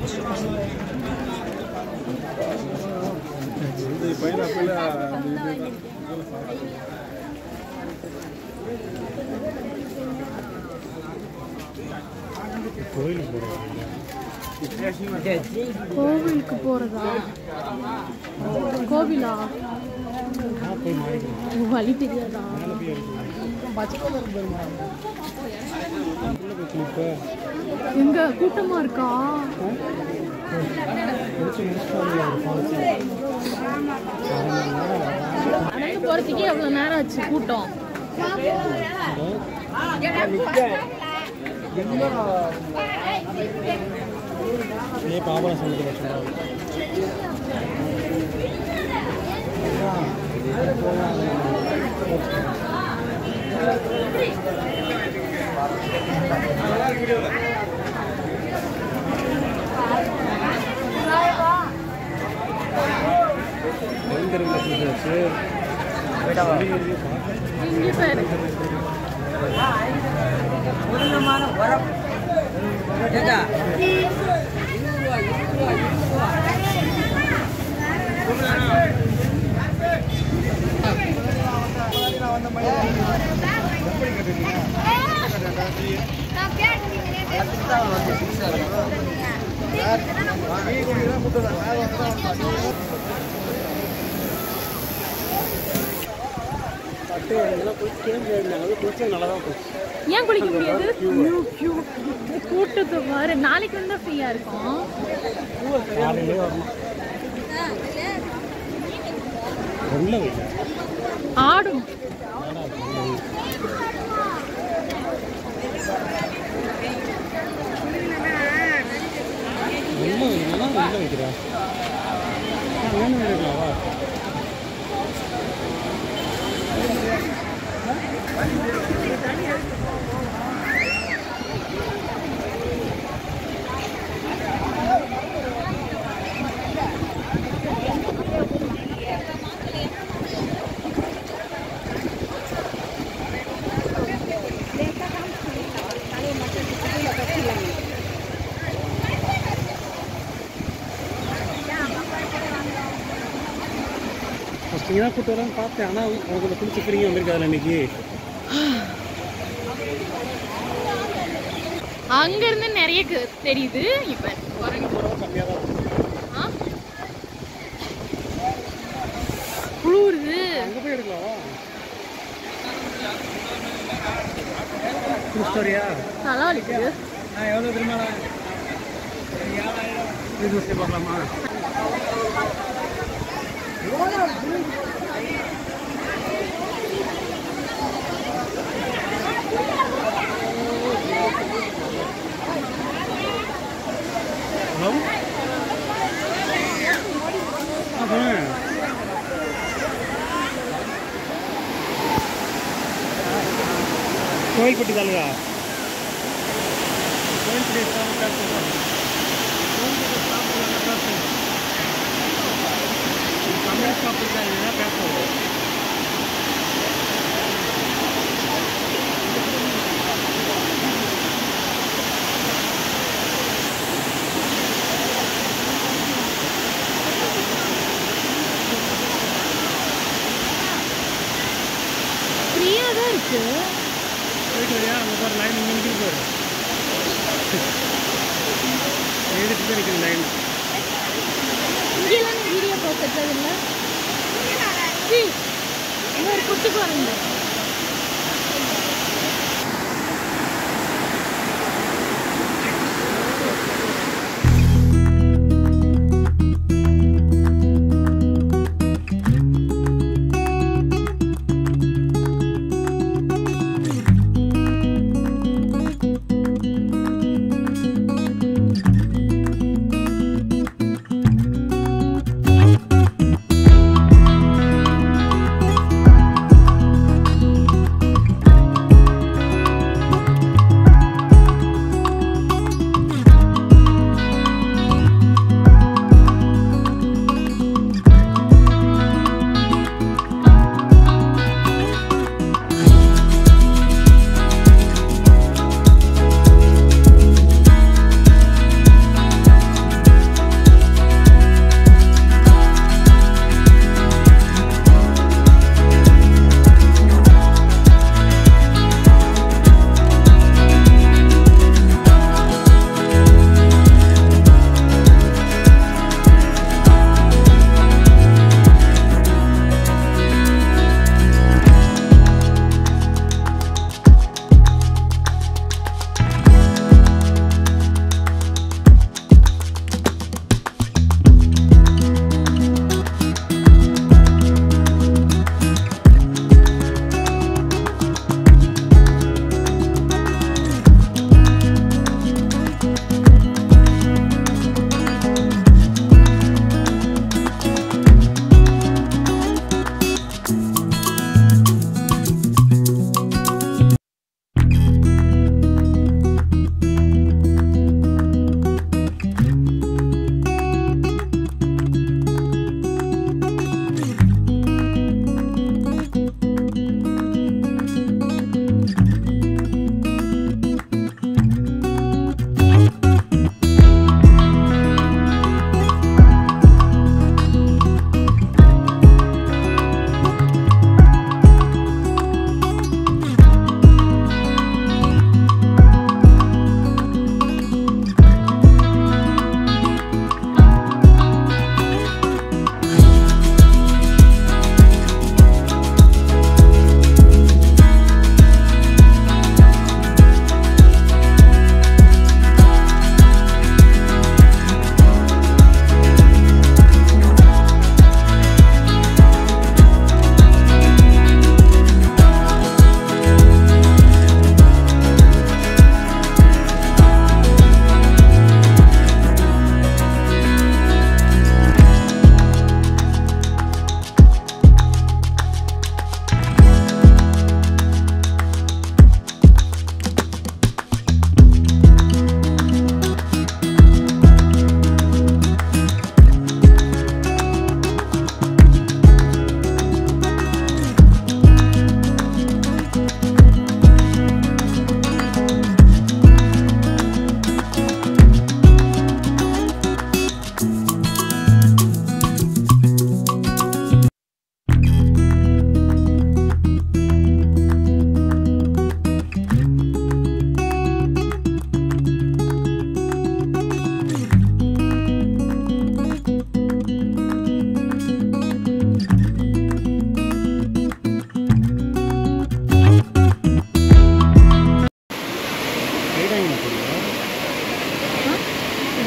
இந்த பைனாப்பிள் கோயிலுக்கு போகிறோம் கோவிலுக்கு போறதா கோவிலா போய் மாறிக்கணும் வழி தெரியாதா இப்போ எங்க கூட்டமா இருக்கா முடிச்சு முடிச்சுட்டு ஒரு ஃபால்ஸ் நடந்து போறதுக்கே எவ்வளவு நேரம் ஆச்சு கூட்டம் இதே பாபா சமைக்கிற சொல்லுவாங்க பயங்கர வச்சு இங்க பாரு பட்டு இதெல்லாம் போய் கேம் இருந்தாங்க குளிச்சா நல்லா தான் போச்சு ஏன் குளிக்க முடியாது ஐயோ, ஐயோ. கூட்டத்தை பாரு நாளைக்கு வந்தா ஃப்ரீயா இருக்கும் காலையிலே வரணும் உள்ள வைக்க ஆடும் உள்ள வைக்கணும் உள்ள வைக்கிறா வேணும் வைக்கலாவா ஃபஸ்ட் இங்கே தான் கூட்டு வரலான்னு பார்த்தேன் ஆனால் உனக்கு இந்த குளிச்சு பிடிங்க வந்திருக்காதுல்ல இன்னைக்கு அங்க இருந்து நிறைய கு- தெரியுது இப்ப குரங்கு கம்மியாக தான் இருக்கும் ஆ? குளிருது அங்கே போய் எடுக்கலாம் ஸ்டோரியா நல்லா வலிக்குது நான் எவ்வளோ திரும்ப இது வச்சு பார்க்கலாமா ஹலோ ஆ சொல்லுங்க கோயில்பட்டி தாலுகா கோயில்பட்டி ஸ்டாப் பேக் பண்ணுறோம் கோயில்பட்டி ஸ்டாப் பேக் பண்ணுறோம் தமிழ் ஸ்டாப் இருக்காங்க பேக் பண்ணுறோம் ஃப்ரீயா தான் இருக்கு போயிட்டு வரியா அங்கே பாரு லைன் இங்கே நிற்கிது பாரு எடுத்து தான் நிற்கிது லைன் இங்கெல்லாம் வீடியோ பார்க்கறது இல்ல சி இங்க ஒரு குட்டி குரங்கு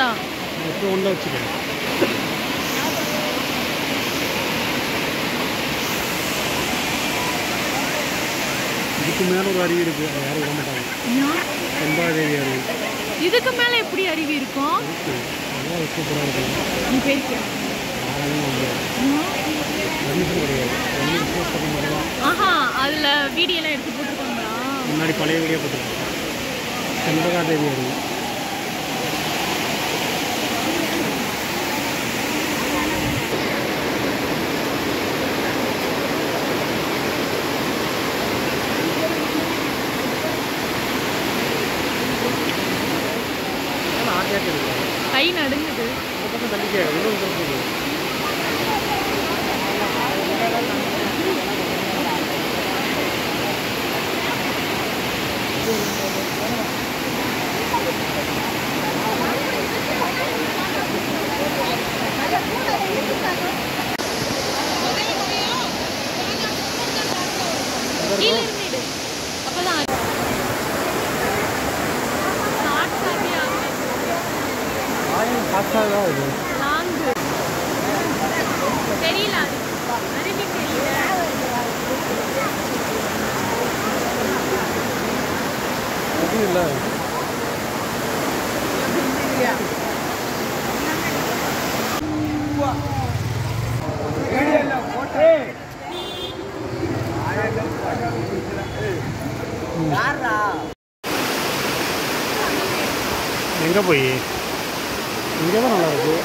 அதான் இப்போ ஒன்றா வச்சுக்கேன் இதுக்கு மேலே ஒரு அருவி இருக்குது அதை யாரும் விட மாட்டாங்க ஏன்? செம்பாதேவி அருவி இதுக்கு மேல எப்படி அருவி இருக்கும் இருக்கு அதெல்லாம் சூப்பராக இருக்கும் நீ போயிருக்கியா யாராலையும் வந்து பர்மிஷன் கிடையாது ஒன்லி ரிசர்வ் பண்ண மட்டும் தான் ஆஹா அதுல வீடியோ எல்லாம் எடுத்து போட்டுருக்காங்களா முன்னாடி பழைய வீடியோ போட்டுருக்கோம் செண்பகாதேவி அருவி ஆட்டியாட்டி இருக்கு கை நடுங்குது இந்த பக்கம் தள்ளிக்க இன்னொரு இருக்குது கீழ இருந்து எடு. அப்பதான் அது. Shorts ஆவே ஆகல. ஆயில் காசாக தான் இது Long. தெரியல அது. அருவி தெரியல இது இல்லை எங்கே போய் இங்கே தான் நல்லா இருக்கு